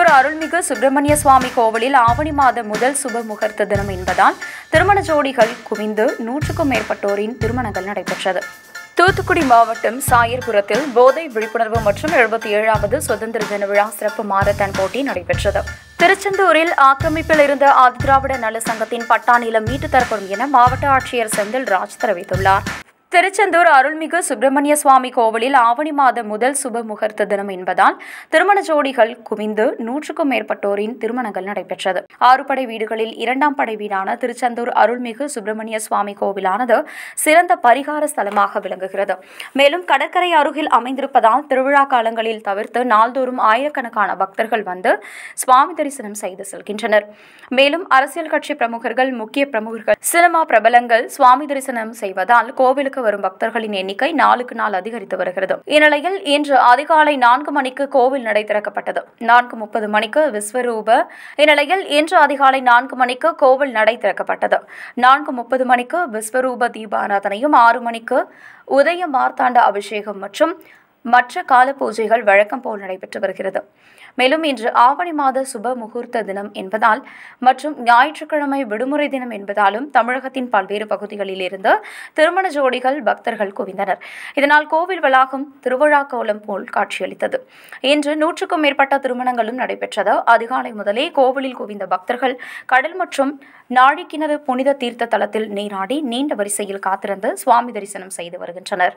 திருச்செந்தூர் அருள்மிகு சுப்பிரமணிய சுவாமி கோவிலில் ஆவணி மாத முதல் சுப முகூர்த்த தினம் என்பதால் திருமண ஜோடிகள் குவிந்து நூற்றுக்கும் மேற்பட்டோரின் திருமணங்கள் நடைபெற்றது தூத்துக்குடி மாவட்டம் சாயர்புரத்தில் போதை விழிப்புணர்வு மற்றும் எழுபத்தி ஏழாவது சுதந்திர தின விழா சிறப்பு மாரத்தான் போட்டி நடைபெற்றது திருச்செந்தூரில் ஆக்கிரமிப்பில் இருந்த ஆதிதிராவிட நல சங்கத்தின் பட்டா நிலம் மீட்டு தரப்படும் என மாவட்ட ஆட்சியர் செந்தில்ராஜ் தெரிவித்துள்ளார் திருச்செந்தூர் அருள்மிகு சுப்பிரமணிய சுவாமி கோவிலில் ஆவணி மாத முதல் சுப முகூர்த்த தினம் என்பதால் திருமண ஜோடிகள் குவிந்து நூற்றுக்கும் மேற்பட்டோரின் திருமணங்கள் நடைபெற்றது ஆறு படை வீடுகளில் இரண்டாம் படை வீடான திருச்செந்தூர் அருள்மிகு சுப்பிரமணிய சுவாமி கோவிலானது சிறந்த பரிகார ஸ்தலமாக விளங்குகிறது மேலும் கடற்கரை அருகில் அமைந்திருப்பதால் திருவிழா காலங்களில் தவிர்த்து நாள்தோறும் ஆயிரக்கணக்கான பக்தர்கள் வந்து சுவாமி தரிசனம் செய்து செல்கின்றனர் மேலும் அரசியல் கட்சி பிரமுகர்கள் முக்கிய பிரமுகர்கள் சினிமா பிரபலங்கள் சுவாமி தரிசனம் செய்வதால் கோவிலுக்கு வரும் பக்தர்களின் எண்ணிக்கை நாளுக்கு நாள் அதிகரித்து வருகிறது இந்நிலையில் இன்று அதிகாலை நான்கு மணிக்கு கோவில் நடை திறக்கப்பட்டது நான்கு முப்பது மணிக்கு விஸ்வரூப இந்நிலையில் இன்று அதிகாலை நான்கு மணிக்கு கோவில் நடை திறக்கப்பட்டது நான்கு முப்பது மணிக்கு விஸ்வரூப தீபாராதனையும் ஆறு மணிக்கு உதய மார்த்தாண்ட அபிஷேகம் மற்றும் மற்ற கால பூஜைகள் வழக்கம் போல் நடைபெற்று வருகிறது மேலும் இன்று ஆவணி மாத சுப முகூர்த்த தினம் என்பதால் மற்றும் ஞாயிற்றுக்கிழமை விடுமுறை தினம் என்பதாலும் தமிழகத்தின் பல்வேறு பகுதிகளில் இருந்து திருமண ஜோடிகள் பக்தர்கள் குவிந்தனர் இதனால் கோவில் வளாகம் திருவிழா கோலம் போல் காட்சியளித்தது இன்று நூற்றுக்கும் மேற்பட்ட திருமணங்களும் நடைபெற்றது அதிகாலை முதலே கோவிலில் குவிந்த பக்தர்கள் கடல் மற்றும் நாழிக்கிணறு புனித தீர்த்த தலத்தில் நீராடி நீண்ட வரிசையில் காத்திருந்து சுவாமி தரிசனம் செய்து வருகின்றனர்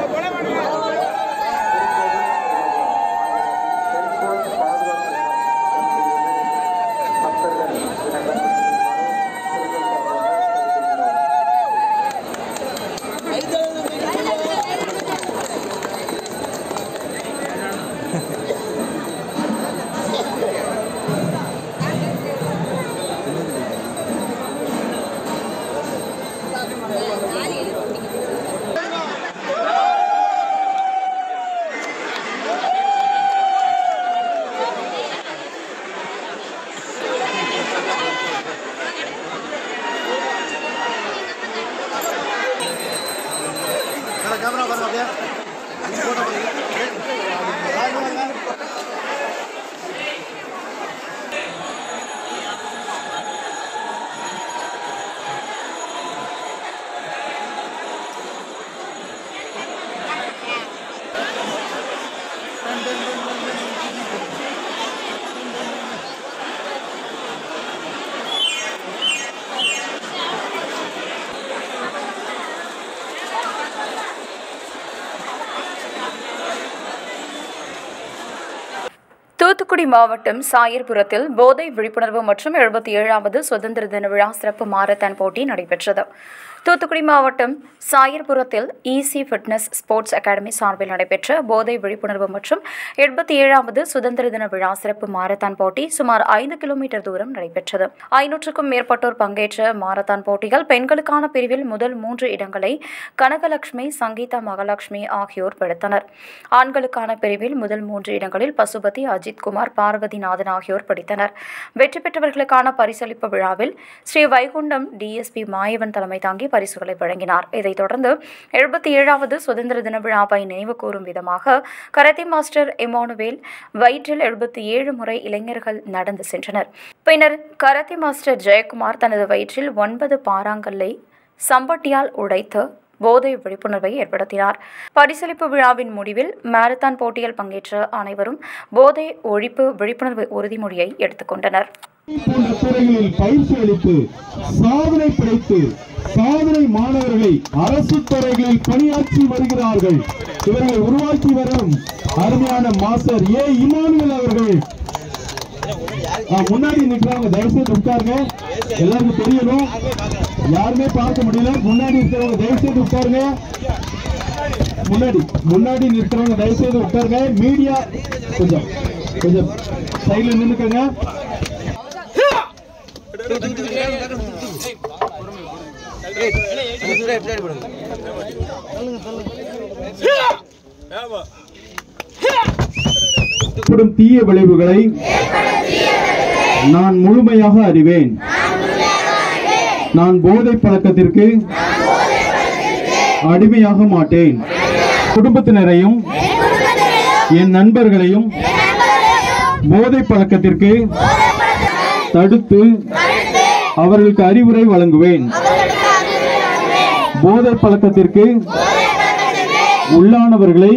கேமரா பாருங்க அப்படியே போட்டோ தூத்துக்குடி மாவட்டம் சாயர்புரத்தில் போதை விழிப்புணர்வு மற்றும் எழுபத்தி ஏழாவது சுதந்திர தின விழா சிறப்பு மாரத்தான் போட்டி நடைபெற்றது தூத்துக்குடி மாவட்டம் சாயர்புரத்தில் ஈசி ஃபிட்னஸ் ஸ்போர்ட்ஸ் அகாடமி சார்பில் நடைபெற்ற போதை விழிப்புணர்வு மற்றும் எண்பத்தி ஏழாவது சுதந்திர தின விழா சிறப்பு மாரத்தான் போட்டி சுமார் ஐந்து கிலோமீட்டர் தூரம் நடைபெற்றது ஐநூற்றுக்கும் மேற்பட்டோர் பங்கேற்ற மாரத்தான் போட்டிகள் பெண்களுக்கான பிரிவில் முதல் மூன்று இடங்களை கனகலட்சுமி சங்கீதா மகாலட்சுமி ஆகியோர் பிடித்தனர் ஆண்களுக்கான பிரிவில் முதல் மூன்று இடங்களில் பசுபதி அஜித் குமார் பார்வதிநாதன் ஆகியோர் பிடித்தனர் வெற்றி பெற்றவர்களுக்கான பரிசளிப்பு விழாவில் ஸ்ரீ வைகுண்டம் டிஎஸ்பி மாயவன் தலைமை தாங்கி பரிசுகளை வழங்கினார் இதைத் தொடர்ந்து எழுபத்தி ஏழாவது சுதந்திர தின விழாவை நினைவு கூறும் விதமாக கராத்தே மாஸ்டர் இமானுவேல் வயிற்றில் எழுபத்தி ஏழு முறை இளைஞர்கள் நடந்து சென்றனர் பின்னர் கராத்தே மாஸ்டர் ஜெயக்குமார் தனது வயிற்றில் ஒன்பது பாறாங்கல்லை சம்பட்டியால் உடைத்து போதை விழிப்புணர்வை ஏற்படுத்தினார் பரிசளிப்பு விழாவின் முடிவில் மாரத்தான் போட்டியில் பங்கேற்ற அனைவரும் போதை ஒழிப்பு விழிப்புணர்வு உறுதிமொழியை எடுத்துக்கொண்டனர் போன்ற துறைகளில் பயிற்சி அளித்து சாதனை படைத்து சாதனை மாணவர்களை அரசு துறைகளில் பணியாற்றி வருகிறார்கள் இவர்களை உருவாக்கி வரும் அருமையான மாஸ்டர் ஏ இமானுவேல் அவர்கள் ஆ, முன்னாடி நிற்கிறாங்க தயவுசெய்து உட்காருங்க எல்லாருக்கும் தெரியணும் யாருமே பார்க்க முடியல முன்னாடி இருக்கிறவங்க தயவுசெய்து உட்காருங்க முன்னாடி முன்னாடி நிற்கிறவங்க தயவுசெய்து உட்காருங்க மீடியா கொஞ்சம் கொஞ்சம் சைடுல நின்னுக்கங்க ஏற்படும் தீய விளைவுகளை நான் முழுமையாக அறிவேன் நான் போதை பழக்கத்திற்கு அடிமையாக மாட்டேன் குடும்பத்தினரையும் என் நண்பர்களையும் போதை பழக்கத்திற்கு தடுத்து அவர்களுக்கு அறிவுரை வழங்குவேன் போதை பழக்கத்திற்கு உள்ளானவர்களை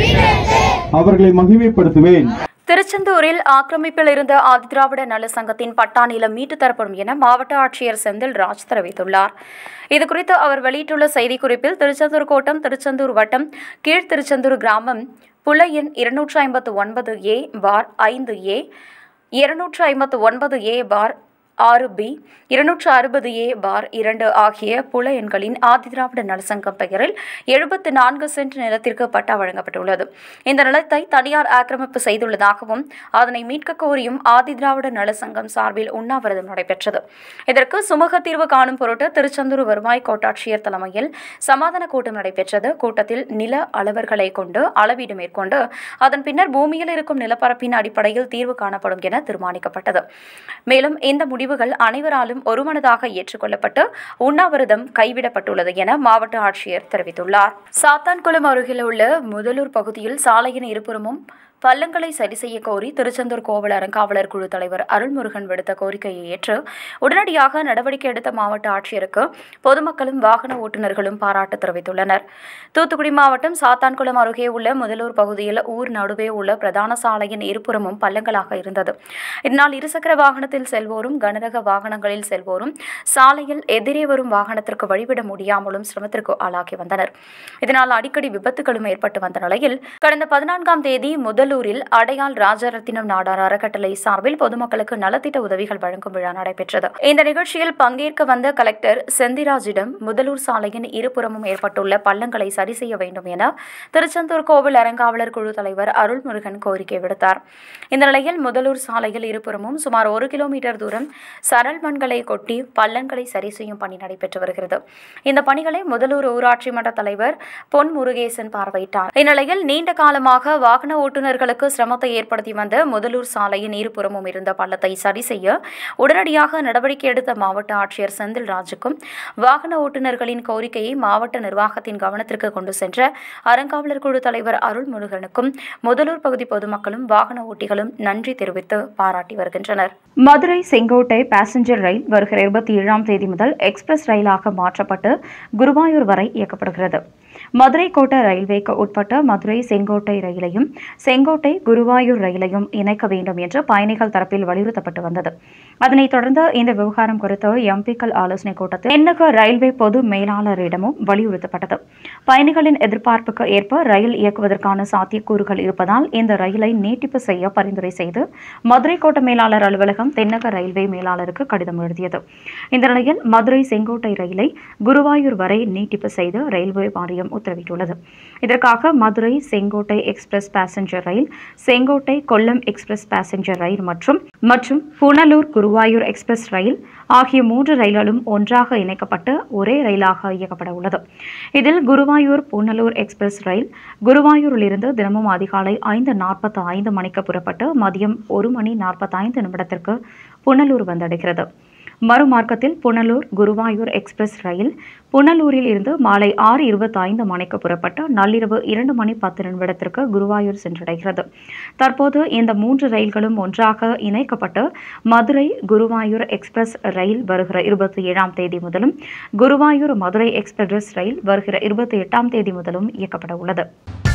அவர்களை மகிமைப்படுத்துவேன் திருச்செந்தூரில் ஆக்கிரமிப்பில் இருந்த ஆதிதிராவிட நல சங்கத்தின் பட்டா நிலம் மீட்டுத் தரப்படும் என மாவட்ட ஆட்சியர் செந்தில் ராஜ் தெரிவித்துள்ளார் இதுகுறித்து அவர் வெளியிட்டுள்ள செய்திக்குறிப்பில் திருச்செந்தூர் கோட்டம் திருச்செந்தூர் வட்டம் கீழ் திருச்செந்தூர் கிராமம் புல எண் இருநூற்று ஐம்பத்து ஒன்பது ஏ பார் ஐந்து ஏ இருநூற்று ஐம்பத்து ஒன்பது ஏ பார் ஆறு பி இருநூற்று அறுபது ஏ பார் இரண்டு ஆகிய புல எண்களின் ஆதிதிராவிட நலசங்கம் பெயரில் எழுபத்து நான்கு சென்ட் நிலத்திற்கு பட்டா வழங்கப்பட்டுள்ளது இந்த நிலத்தை தனியார் ஆக்கிரமிப்பு செய்துள்ளதாகவும் அதனை மீட்கக் கோரியும் ஆதிதிராவிட நலசங்கம் சார்பில் உண்ணாவிரதம் நடைபெற்றது இதற்கு சுமூக தீர்வு காணும் பொருட்டு திருச்செந்தூர் வருவாய் கோட்டாட்சியர் தலைமையில் சமாதான கூட்டம் நடைபெற்றது கூட்டத்தில் நில அளவர்களை கொண்டு அளவீடு மேற்கொண்டு அதன் பின்னர் பூமியில் இருக்கும் நிலப்பரப்பின் அடிப்படையில் தீர்வு காணப்படும் என தீர்மானிக்கப்பட்டது மேலும் இந்த முடிவுகள் அனைவராலும் ஒருமனதாக ஏற்றுக்கொள்ளப்பட்டு உண்ணாவிரதம் கைவிடப்பட்டுள்ளது என மாவட்ட ஆட்சியர் தெரிவித்துள்ளார் சாத்தான்குளம் அருகில் உள்ள முதலூர் பகுதியில் சாலையின் இருபுறமும் பள்ளங்களை சரி செய்ய கோரி திருச்செந்தூர் கோவில் அறங்காவலர் குழு தலைவர் அருள்முருகன் விடுத்த கோரிக்கையை ஏற்று உடனடியாக நடவடிக்கை எடுத்த மாவட்ட ஆட்சியருக்கு பொதுமக்களும் வாகன ஓட்டுநர்களும் பாராட்டு தெரிவித்துள்ளனர் தூத்துக்குடி மாவட்டம் சாத்தான்குளம் அருகே உள்ள முதலூர் பகுதியில் ஊர் நடுவே உள்ள பிரதான சாலையின் இருபுறமும் பள்ளங்களாக இருந்தது இதனால் இருசக்கர வாகனத்தில் செல்வோரும் கனரக வாகனங்களில் செல்வோரும் சாலையில் எதிரே வரும் வாகனத்திற்கு வழிவிட முடியாமலும் சிரமத்திற்கு ஆளாகி வந்தனர் இதனால் அடிக்கடி விபத்துகளும் ஏற்பட்டு வந்த நிலையில் கடந்த பதினான்காம் தேதி முதலூரில் அடையாள் ராஜரத்தினம் நாடார் அறக்கட்டளை சார்பில் பொதுமக்களுக்கு நலத்திட்ட உதவிகள் வழங்கும் விழா நடைபெற்றது இந்த நிகழ்ச்சியில் பங்கேற்க வந்த கலெக்டர் செந்திராஜிடம் முதலூர் சாலையின் இருபுறமும் ஏற்பட்டுள்ள பள்ளங்களை சரி செய்ய வேண்டும் என திருச்செந்தூர் கோவில் அறங்காவலர் குழு தலைவர் அருள்முருகன் கோரிக்கை விடுத்தார் இந்த நிலையில் முதலூர் சாலையில் இருபுறமும் சுமார் ஒரு கிலோமீட்டர் தூரம் சரல் மண்களை கொட்டி பள்ளங்களை சரி செய்யும் பணி நடைபெற்று வருகிறது இந்த பணிகளை முதலூர் ஊராட்சி மன்ற தலைவர் பொன் முருகேசன் பார்வையிட்டார் இந்நிலையில் நீண்ட காலமாக வாகன ஓட்டுநர்களுக்கு சிரமத்தை ஏற்படுத்தி வந்த முதலூர் சாலையின் இருபுறமும் இருந்த பள்ளத்தை சரி செய்ய உடனடியாக நடவடிக்கை எடுத்த மாவட்ட ஆட்சியர் செந்தில் ராஜுக்கும் வாகன ஓட்டுநர்களின் கோரிக்கையை மாவட்ட நிர்வாகத்தின் கவனத்திற்கு கொண்டு சென்ற அறங்காவலர் குழு தலைவர் அருள்முருகனுக்கும் முதலூர் பகுதி பொதுமக்களும் வாகன ஓட்டிகளும் நன்றி தெரிவித்து பாராட்டி வருகின்றனர் மதுரை செங்கோட்டை பாசஞ்சர் ரயில் வருகிற இருபத்தி ஏழாம் தேதி முதல் எக்ஸ்பிரஸ் ரயிலாக மாற்றப்பட்டு குருவாயூர் வரை இயக்கப்படுகிறது மதுரை கோட்ட ரயில்வேக்கு உட்பட்ட மதுரை செங்கோட்டை ரயிலையும் செங்கோட்டை குருவாயூர் ரயிலையும் இணைக்க வேண்டும் என்று பயணிகள் தரப்பில் வலியுறுத்தப்பட்டு வந்தது அதனைத் தொடர்ந்து இந்த விவகாரம் குறித்து எம்பிக்கள் ஆலோசனைக் கூட்டத்தில் தென்னக ரயில்வே பொது மேலாளரிடமும் வலியுறுத்தப்பட்டது பயணிகளின் எதிர்பார்ப்புக்கு ஏற்ப ரயில் இயக்குவதற்கான சாத்தியக்கூறுகள் இருப்பதால் இந்த ரயிலை நீட்டிப்பு செய்ய பரிந்துரை செய்து மதுரை கோட்ட மேலாளர் அலுவலகம் தென்னக ரயில்வே மேலாளருக்கு கடிதம் எழுதியது இந்த நிலையில் மதுரை செங்கோட்டை ரயிலை குருவாயூர் வரை நீட்டிப்பு செய்து ரயில்வே வாரியம் உத்தரவிட்டுள்ளது இதற்காக மதுரை செங்கோட்டை எக்ஸ்பிரஸ் பாசஞ்சர் ரயில் செங்கோட்டை கொல்லம் எக்ஸ்பிரஸ் பாசஞ்சர் ரயில் மற்றும் மற்றும் புனலூர் குருவாயூர் எக்ஸ்பிரஸ் ரயில் ஆகிய மூன்று ரயில்களும் ஒன்றாக இணைக்கப்பட்டு ஒரே ரயிலாக இயக்கப்பட உள்ளது இதில் குருவாயூர் புனலூர் எக்ஸ்பிரஸ் ரயில் குருவாயூரிலிருந்து தினமும் அதிகாலை ஐந்து நாற்பத்தி ஐந்து மணிக்கு புறப்பட்டு மதியம் ஒரு மணி நாற்பத்தைந்து நிமிடத்திற்கு புனலூர் வந்தடைகிறது மறுமார்க்கத்தில் புனலூர் குருவாயூர் எக்ஸ்பிரஸ் ரயில் புனலூரில் இருந்து மாலை ஆறு இருபத்தி ஐந்து மணிக்கு புறப்பட்டு நள்ளிரவு இரண்டு மணி பத்து நிமிடத்திற்கு குருவாயூர் சென்றடைகிறது தற்போது இந்த மூன்று ரயில்களும் ஒன்றாக இணைக்கப்பட்டு மதுரை குருவாயூர் எக்ஸ்பிரஸ் ரயில் வருகிற இருபத்தி ஏழாம் தேதி முதலும் குருவாயூர் மதுரை எக்ஸ்பிரஸ் ரயில் வருகிற இருபத்தி எட்டாம் தேதி முதலும் இயக்கப்பட உள்ளது